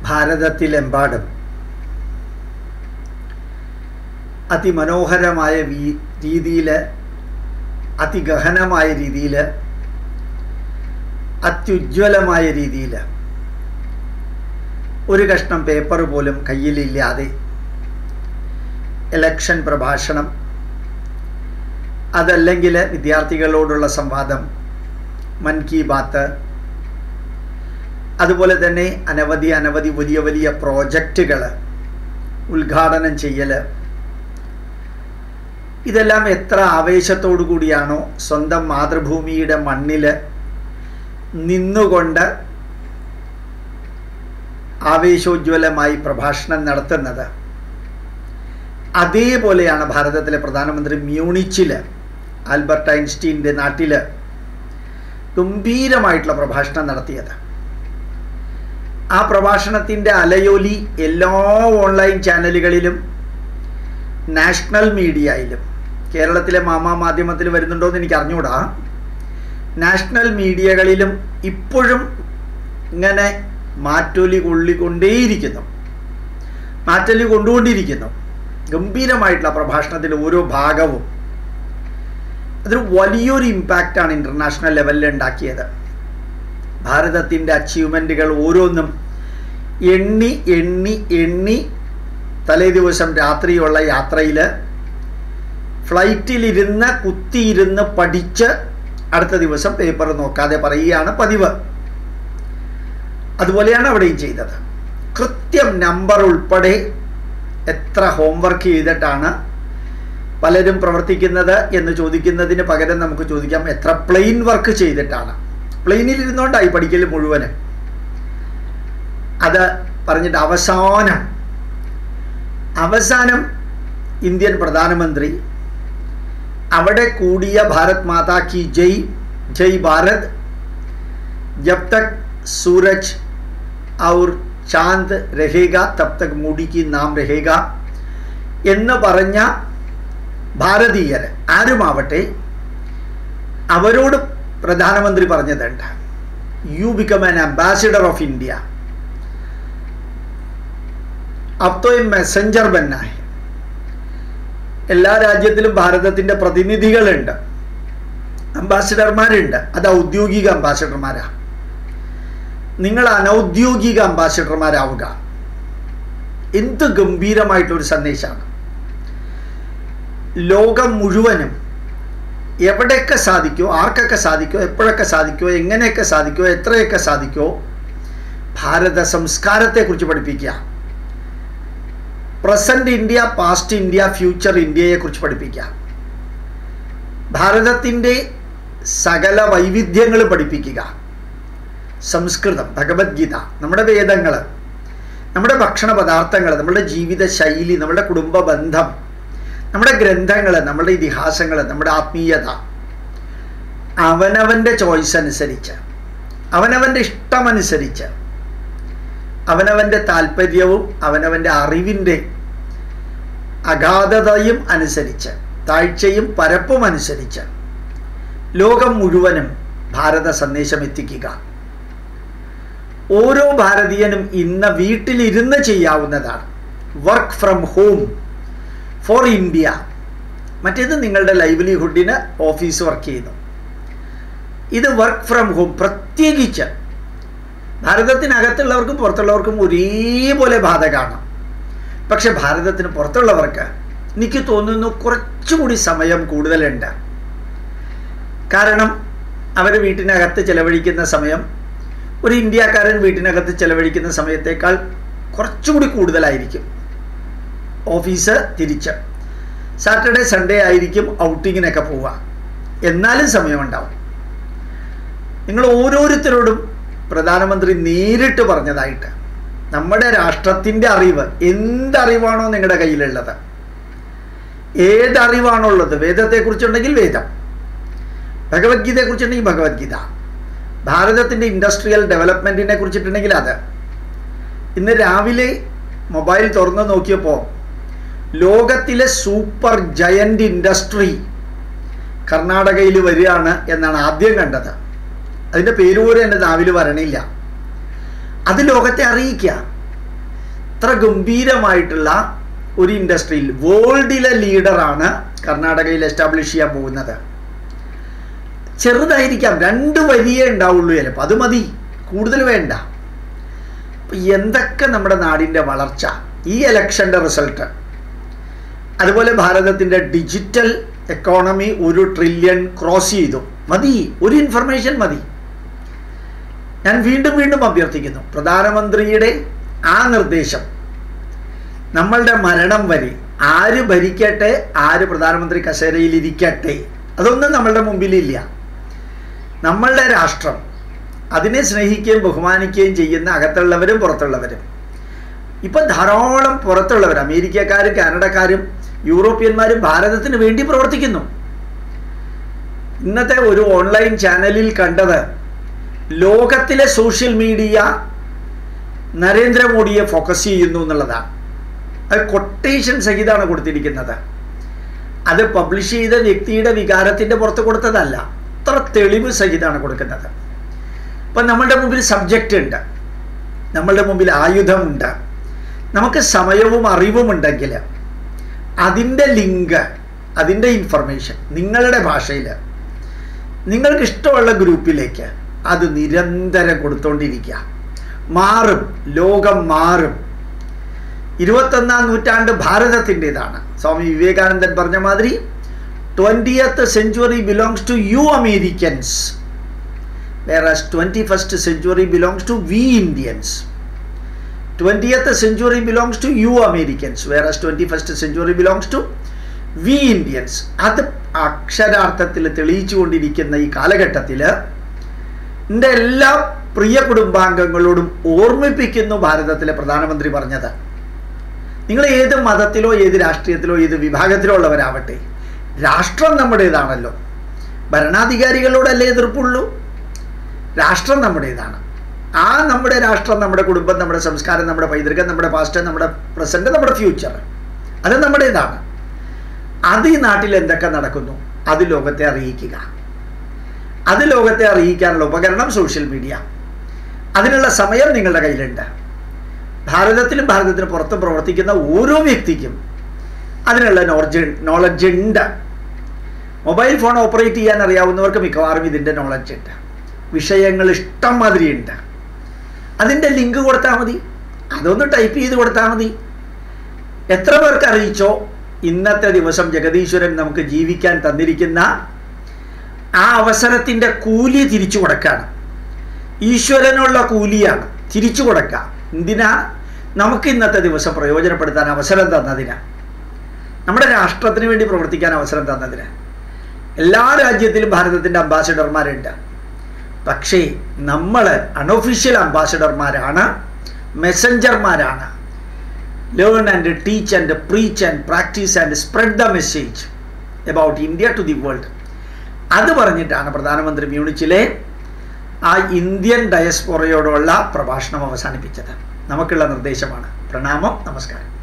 ഭാരതത്തിലെമ്പാടും അതിമനോഹരമായ രീതിയിൽ അതിഗഹനമായ രീതിയിൽ അത്യുജ്വലമായ രീതിയിൽ ഒരു കഷ്ണം പേപ്പർ പോലും കയ്യിലില്ലാതെ ഇലക്ഷൻ പ്രഭാഷണം അതല്ലെങ്കിൽ വിദ്യാർത്ഥികളോടുള്ള സംവാദം മൻ കി ബാത്ത് അതുപോലെ തന്നെ അനവധി അനവധി വലിയ വലിയ പ്രോജക്റ്റുകൾ ഉദ്ഘാടനം ചെയ്യൽ ഇതെല്ലാം എത്ര ആവേശത്തോടു കൂടിയാണോ സ്വന്തം മാതൃഭൂമിയുടെ മണ്ണിൽ നിന്നുകൊണ്ട് ആവേശോജ്വലമായി പ്രഭാഷണം നടത്തുന്നത് അതേപോലെയാണ് ഭാരതത്തിലെ പ്രധാനമന്ത്രി മ്യൂണിച്ചിൽ ആൽബർട്ട് ഐൻസ്റ്റീൻ്റെ നാട്ടിൽ ഗംഭീരമായിട്ടുള്ള പ്രഭാഷണം നടത്തിയത് ആ പ്രഭാഷണത്തിൻ്റെ അലയൊലി എല്ലാ ഓൺലൈൻ ചാനലുകളിലും നാഷണൽ മീഡിയയിലും കേരളത്തിലെ മാമാ മാധ്യമത്തിൽ വരുന്നുണ്ടോ എന്ന് എനിക്ക് അറിഞ്ഞുകൂടാ നാഷണൽ മീഡിയകളിലും ഇപ്പോഴും ഇങ്ങനെ മാറ്റൊലി കൊള്ളിക്കൊണ്ടേയിരിക്കുന്നു മാറ്റൊലി കൊണ്ടുകൊണ്ടിരിക്കുന്നു ഗംഭീരമായിട്ടുള്ള പ്രഭാഷണത്തിൻ്റെ ഓരോ ഭാഗവും അതൊരു വലിയൊരു ഇമ്പാക്റ്റാണ് ഇൻ്റർനാഷണൽ ലെവലിൽ ഉണ്ടാക്കിയത് ഭാരതത്തിൻ്റെ അച്ചീവ്മെൻറ്റുകൾ ഓരോന്നും എണ്ണി എണ്ണി എണ്ണി തലേ ദിവസം രാത്രിയുള്ള യാത്രയിൽ ഫ്ലൈറ്റിലിരുന്ന് കുത്തിയിരുന്ന് പഠിച്ച് അടുത്ത ദിവസം പേപ്പർ നോക്കാതെ പറയുകയാണ് പതിവ് അതുപോലെയാണ് അവിടെയും ചെയ്തത് കൃത്യം നമ്പർ ഉൾപ്പെടെ എത്ര ഹോംവർക്ക് ചെയ്തിട്ടാണ് പലരും പ്രവർത്തിക്കുന്നത് എന്ന് ചോദിക്കുന്നതിന് പകരം നമുക്ക് ചോദിക്കാം എത്ര പ്ലെയിൻ വർക്ക് ചെയ്തിട്ടാണ് പ്ലെയിനിൽ ഇരുന്നുകൊണ്ടായി പഠിക്കൽ മുഴുവനും അത് പറഞ്ഞിട്ട് അവസാനം അവസാനം ഇന്ത്യൻ പ്രധാനമന്ത്രി അവിടെ കൂടിയ ഭാരത് മാതാ കി ജയ് ജയ് ഭാരത് ജബ് തക് സൂരജ് ഔർ ചാന്ദ് രഹേഗ തബ് തക് മൂടിക്ക് നാം രഹേഗ എന്ന് പറഞ്ഞ ഭാരതീയർ ആരുമാവട്ടെ അവരോട് പ്രധാനമന്ത്രി പറഞ്ഞതുണ്ട് you become an ambassador of India अब तो ये മെസ്സഞ്ചർ ബന്നായ എല്ലാ രാജ്യത്തിലും ഭാരതത്തിൻ്റെ പ്രതിനിധികളുണ്ട് അംബാസിഡർമാരുണ്ട് അത് ഔദ്യോഗിക അംബാസിഡർമാരാ നിങ്ങൾ അനൗദ്യോഗിക അംബാസിഡർമാരാവുക എന്ത് ഗംഭീരമായിട്ടൊരു സന്ദേശമാണ് ലോകം മുഴുവനും എവിടെയൊക്കെ സാധിക്കോ ആർക്കൊക്കെ സാധിക്കോ എപ്പോഴൊക്കെ സാധിക്കോ എങ്ങനെയൊക്കെ സാധിക്കോ എത്രയൊക്കെ സാധിക്കോ ഭാരത സംസ്കാരത്തെക്കുറിച്ച് പഠിപ്പിക്കുക present India past India future ഇന്ത്യയെക്കുറിച്ച് പഠിപ്പിക്കുക ഭാരതത്തിൻ്റെ സകല വൈവിധ്യങ്ങൾ പഠിപ്പിക്കുക സംസ്കൃതം ഭഗവത്ഗീത നമ്മുടെ വേദങ്ങൾ നമ്മുടെ ഭക്ഷണ പദാർത്ഥങ്ങൾ നമ്മുടെ ജീവിത ശൈലി നമ്മുടെ കുടുംബ ബന്ധം നമ്മുടെ ഗ്രന്ഥങ്ങൾ നമ്മുടെ ഇതിഹാസങ്ങൾ നമ്മുടെ ആത്മീയത അവനവൻ്റെ ചോയ്സ് അനുസരിച്ച് അവനവൻ്റെ ഇഷ്ടമനുസരിച്ച് അവനവൻ്റെ താല്പര്യവും അവനവൻ്റെ അറിവിൻ്റെ അഗാധതയും അനുസരിച്ച് താഴ്ചയും പരപ്പും അനുസരിച്ച് ലോകം മുഴുവനും ഭാരത സന്ദേശം എത്തിക്കുക ഓരോ ഭാരതീയനും ഇന്ന് വീട്ടിലിരുന്ന് ചെയ്യാവുന്നതാണ് work from home for India മറ്റേത് നിങ്ങളുടെ ലൈവ്ലിഹുഡിന് ഓഫീസ് വർക്ക് ചെയ്യുന്നു ഇത് വർക്ക് ഫ്രം ഹോം പ്രത്യേകിച്ച് ഭാരതത്തിനകത്തുള്ളവർക്കും പുറത്തുള്ളവർക്കും ഒരേപോലെ ബാധകമാണ് പക്ഷെ ഭാരതത്തിന് പുറത്തുള്ളവർക്ക് എനിക്ക് തോന്നുന്നു കുറച്ചുകൂടി സമയം കൂടുതലുണ്ട് കാരണം അവർ വീട്ടിനകത്ത് ചെലവഴിക്കുന്ന സമയം ഒരു ഇന്ത്യക്കാരൻ വീട്ടിനകത്ത് ചെലവഴിക്കുന്ന സമയത്തേക്കാൾ കുറച്ചുകൂടി കൂടുതലായിരിക്കും ഓഫീസ് തിരിച്ച് സാറ്റർഡേ സൺഡേ ആയിരിക്കും ഔട്ടിങ്ങിനൊക്കെ പോവുക എന്നാലും സമയമുണ്ടാവും നിങ്ങൾ ഓരോരുത്തരോടും പ്രധാനമന്ത്രി നേരിട്ട് പറഞ്ഞതായിട്ട് നമ്മുടെ രാഷ്ട്രത്തിൻ്റെ അറിവ് എന്തറിവാണോ നിങ്ങളുടെ കയ്യിലുള്ളത് ഏതറിവാണോ ഉള്ളത് വേദത്തെക്കുറിച്ചുണ്ടെങ്കിൽ വേദം ഭഗവത്ഗീതയെക്കുറിച്ചുണ്ടെങ്കിൽ ഭഗവത്ഗീത ഭാരതത്തിൻ്റെ ഇൻഡസ്ട്രിയൽ ഡെവലപ്മെൻറ്റിനെ കുറിച്ചിട്ടുണ്ടെങ്കിൽ അത് ഇന്ന് രാവിലെ മൊബൈൽ തുറന്നു നോക്കിയപ്പോൾ ലോകത്തിലെ സൂപ്പർ ജയൻ്റ് ഇൻഡസ്ട്രി കർണാടകയിൽ വരികയാണ് എന്നാണ് ആദ്യം കണ്ടത് അതിൻ്റെ പേര് പോലും എൻ്റെ നാവിൽ വരണില്ല അത് ലോകത്തെ അറിയിക്കുക അത്ര ഗംഭീരമായിട്ടുള്ള ഒരു ഇൻഡസ്ട്രിയിൽ വേൾഡിലെ ലീഡറാണ് കർണാടകയിൽ എസ്റ്റാബ്ലിഷ് ചെയ്യാൻ പോകുന്നത് ചെറുതായിരിക്കാം രണ്ട് വരിയേ ഉണ്ടാവുള്ളൂ ചിലപ്പോൾ അത് മതി കൂടുതൽ വേണ്ട അപ്പം എന്തൊക്കെ നമ്മുടെ നാടിൻ്റെ വളർച്ച ഈ ഇലക്ഷൻ്റെ റിസൾട്ട് അതുപോലെ ഭാരതത്തിൻ്റെ ഡിജിറ്റൽ എക്കോണമി ഒരു ട്രില്യൺ ക്രോസ് ചെയ്തു മതി ഒരു ഇൻഫർമേഷൻ മതി ഞാൻ വീണ്ടും വീണ്ടും അഭ്യർത്ഥിക്കുന്നു പ്രധാനമന്ത്രിയുടെ ആ നിർദ്ദേശം നമ്മളുടെ മരണം വരെ ആര് ഭരിക്കട്ടെ ആര് പ്രധാനമന്ത്രി കസേരയിൽ ഇരിക്കട്ടെ അതൊന്നും നമ്മളുടെ മുമ്പിലില്ല നമ്മളുടെ രാഷ്ട്രം അതിനെ സ്നേഹിക്കുകയും ബഹുമാനിക്കുകയും ചെയ്യുന്ന അകത്തുള്ളവരും പുറത്തുള്ളവരും ഇപ്പം ധാരാളം പുറത്തുള്ളവർ അമേരിക്കക്കാരും കാനഡക്കാരും യൂറോപ്യന്മാരും ഭാരതത്തിന് വേണ്ടി പ്രവർത്തിക്കുന്നു ഇന്നത്തെ ഒരു ഓൺലൈൻ ചാനലിൽ കണ്ടത് ലോകത്തിലെ സോഷ്യൽ മീഡിയ നരേന്ദ്രമോദിയെ ഫോക്കസ് ചെയ്യുന്നു എന്നുള്ളതാണ് അത് കൊട്ടേഷൻ സഹിതമാണ് കൊടുത്തിരിക്കുന്നത് അത് പബ്ലിഷ് ചെയ്ത വ്യക്തിയുടെ വികാരത്തിൻ്റെ പുറത്ത് കൊടുത്തതല്ല അത്ര തെളിവ് സഹിതമാണ് കൊടുക്കുന്നത് അപ്പം നമ്മളുടെ മുമ്പിൽ സബ്ജക്റ്റ് ഉണ്ട് നമ്മളുടെ മുമ്പിൽ ആയുധമുണ്ട് നമുക്ക് സമയവും അറിവും ഉണ്ടെങ്കിൽ അതിൻ്റെ ലിങ്ക് അതിൻ്റെ ഇൻഫർമേഷൻ നിങ്ങളുടെ ഭാഷയിൽ നിങ്ങൾക്ക് ഇഷ്ടമുള്ള ഗ്രൂപ്പിലേക്ക് അത് നിരന്തരം കൊടുത്തോണ്ടിരിക്കുക മാറും ലോകം മാറും ഇരുപത്തൊന്നാം നൂറ്റാണ്ട് ഭാരതത്തിൻ്റെതാണ് സ്വാമി വിവേകാനന്ദൻ പറഞ്ഞ മാതിരി twentieth century belongs to you Americans whereas 21st century belongs to we Indians. 20th century belongs to you Americans, whereas 21st century belongs to we Indians. അത് അക്ഷരാർത്ഥത്തിൽ തെളിയിച്ചുകൊണ്ടിരിക്കുന്ന ഈ കാലഘട്ടത്തിൽ എൻ്റെ എല്ലാ പ്രിയ കുടുംബാംഗങ്ങളോടും ഓർമ്മിപ്പിക്കുന്നു ഭാരതത്തിലെ പ്രധാനമന്ത്രി പറഞ്ഞത് നിങ്ങൾ ഏത് മതത്തിലോ ഏത് രാഷ്ട്രീയത്തിലോ ഏത് വിഭാഗത്തിലോ ഉള്ളവരാവട്ടെ രാഷ്ട്രം നമ്മുടേതാണല്ലോ ഭരണാധികാരികളോടല്ലേ എതിർപ്പുള്ളൂ രാഷ്ട്രം നമ്മുടേതാണ് ആ നമ്മുടെ രാഷ്ട്രം നമ്മുടെ കുടുംബം നമ്മുടെ സംസ്കാരം നമ്മുടെ പൈതൃകം നമ്മുടെ പാസ്റ്റ് നമ്മുടെ പ്രസന്റ് നമ്മുടെ ഫ്യൂച്ചർ അത് നമ്മുടേതാണ് അത് ഈ നാട്ടിൽ എന്തൊക്കെ നടക്കുന്നു അത് ലോകത്തെ അറിയിക്കുക അത് ലോകത്തെ അറിയിക്കാനുള്ള ഉപകരണം സോഷ്യൽ മീഡിയ അതിനുള്ള സമയം നിങ്ങളുടെ കയ്യിലുണ്ട് ഭാരതത്തിലും ഭാരതത്തിന് പുറത്തും പ്രവർത്തിക്കുന്ന ഓരോ വ്യക്തിക്കും അതിനുള്ള നോളജ് നോളജ് ഉണ്ട് മൊബൈൽ ഫോൺ ഓപ്പറേറ്റ് ചെയ്യാൻ അറിയാവുന്നവർക്ക് മിക്കവാറും ഇതിൻ്റെ നോളജ് ഉണ്ട് വിഷയങ്ങൾ ഇഷ്ടം മാതിരി ഉണ്ട് അതിൻ്റെ ലിങ്ക് കൊടുത്താൽ മതി അതൊന്ന് ടൈപ്പ് ചെയ്ത് കൊടുത്താൽ മതി എത്ര പേർക്ക് അറിയിച്ചോ ഇന്നത്തെ ദിവസം ജഗദീശ്വരൻ നമുക്ക് ജീവിക്കാൻ തന്നിരിക്കുന്ന ആ അവസരത്തിൻ്റെ കൂലി തിരിച്ചു കൊടുക്കുകയാണ് ഈശ്വരനുള്ള കൂലിയാണ് തിരിച്ചു കൊടുക്കുക എന്തിനാ നമുക്ക് ഇന്നത്തെ ദിവസം പ്രയോജനപ്പെടുത്താൻ അവസരം തന്നതിന് നമ്മുടെ രാഷ്ട്രത്തിന് വേണ്ടി പ്രവർത്തിക്കാൻ അവസരം തന്നതിന് എല്ലാ രാജ്യത്തിലും ഭാരതത്തിൻ്റെ അംബാസിഡർമാരുണ്ട് പക്ഷേ നമ്മൾ അൺഒഫീഷ്യൽ അംബാസിഡർമാരാണ് മെസ്സഞ്ചർമാരാണ് learn and teach and preach and practise and spread the message about India to the world അത് പറഞ്ഞിട്ടാണ് പ്രധാനമന്ത്രി മ്യൂണിച്ചിലെ ആ ഇന്ത്യൻ ഡയസ്പോറയോടുള്ള പ്രഭാഷണം അവസാനിപ്പിച്ചത് നമുക്കുള്ള നിർദ്ദേശമാണ് പ്രണാമം നമസ്കാരം